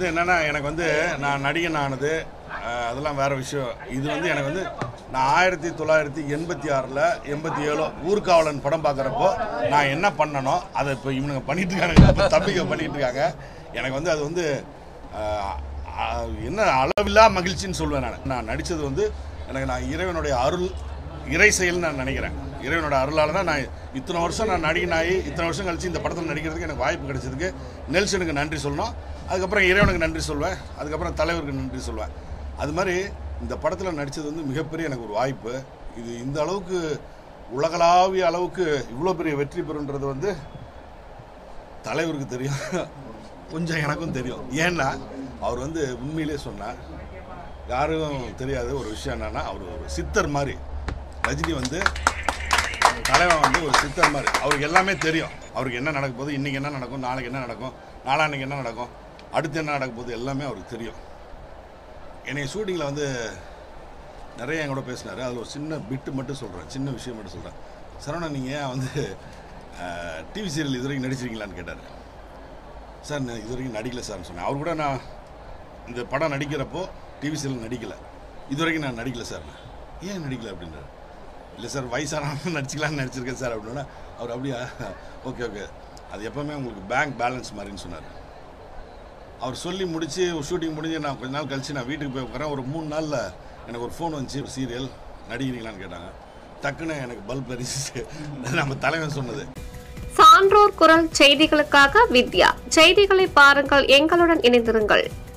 வந்து என்னென்னா எனக்கு வந்து நான் நடிகன் ஆனது அஹ், அதெல்லாம் வேற விஷயம் இது வந்து எனக்கு வந்து நான் ஆயிரத்தி தொள்ளாயிரத்தி எண்பத்தி ஆறில் எண்பத்தி ஏழோ ஊர்காவலன் படம் பார்க்குறப்போ நான் என்ன பண்ணனோ அதை இப்போ இவனுங்க பண்ணிட்டு இருக்காங்க இப்போ தம்பிங்க பண்ணிட்டு இருக்காங்க எனக்கு வந்து அது வந்து அஹ், அஹ், என்ன அளவில்லா மகிழ்ச்சின்னு சொல்லுவேன் நான் நான் நடித்தது வந்து எனக்கு நான் இறைவனுடைய அருள் இறை செயல்னு நான் நினைக்கிறேன் இறைவனோட அருளால் தான் நான் இத்தனை வருஷம் நான் நடிகனாகி இத்தனை வருஷம் கழிச்சு இந்த படத்தில் நடிக்கிறதுக்கு எனக்கு வாய்ப்பு கிடைச்சதுக்கு நெல்சனுக்கு நன்றி சொல்லணும் அதுக்கப்புறம் இறைவனுக்கு நன்றி சொல்வேன் அதுக்கப்புறம் தலைவருக்கு நன்றி சொல்வேன் அது மாதிரி இந்த படத்தில் நடித்தது வந்து மிகப்பெரிய எனக்கு ஒரு வாய்ப்பு இது இந்த அளவுக்கு உலகளாவிய அளவுக்கு இவ்வளோ பெரிய வெற்றி பெறுன்றது வந்து தலைவருக்கு தெரியும் கொஞ்சம் எனக்கும் தெரியும் ஏன்னா அவர் வந்து உண்மையிலே சொன்னார் யாரும் தெரியாத ஒரு விஷயம் என்னன்னா அவர் ஒரு சித்தர் மாதிரி ரஜினி வந்து தலைவன் வந்து ஒரு சித்தர் மாதிரி அவருக்கு எல்லாமே தெரியும் அவருக்கு என்ன நடக்க போகுது இன்றைக்கி என்ன நடக்கும் நாளைக்கு என்ன நடக்கும் நாளான்னைக்கு என்ன நடக்கும் அடுத்து என்ன நடக்க போகுது எல்லாமே அவருக்கு தெரியும் என்னை ஷூட்டிங்கில் வந்து நிறைய என் கூட பேசினார் அதில் ஒரு சின்ன பிட்டு மட்டும் சொல்கிறேன் சின்ன விஷயம் மட்டும் சொல்கிறேன் சரவணன் நீங்கள் ஏன் வந்து டிவி சீரியல் இது வரைக்கும் நடிச்சிருக்கீங்களான்னு கேட்டார் சார் நான் இது வரைக்கும் நடிக்கல சார்னு சொன்னேன் அவர் கூட நான் இந்த படம் நடிக்கிறப்போ டிவி சீரியல் நடிக்கல இது வரைக்கும் நான் நடிக்கல சார் ஏன் நடிக்கல அப்படின்றார் இல்லை சார் வயசானவங்க நடிச்சிக்கலாம்னு நடிச்சிருக்கேன் சார் அப்படின்னா அவர் அப்படியா ஓகே ஓகே அது எப்போவுமே உங்களுக்கு பேங்க் பேலன்ஸ் மாதிரின்னு சொன்னார் அவர் சொல்லி முடிச்சு ஷூட்டிங் முடிஞ்சு நான் கொஞ்ச நாள் கழிச்சு நான் வீட்டுக்கு போய் உட்காரேன் ஒரு மூணு நாளில் எனக்கு ஒரு ஃபோன் வந்துச்சு சீரியல் நடிக்கிறீங்களான்னு கேட்டாங்க டக்குன்னு எனக்கு பல்ப் எரிச்சு நம்ம தலைவன் சொன்னது சான்றோர் குரல் செய்திகளுக்காக வித்யா செய்திகளை பாருங்கள் எங்களுடன் இணைந்திருங்கள்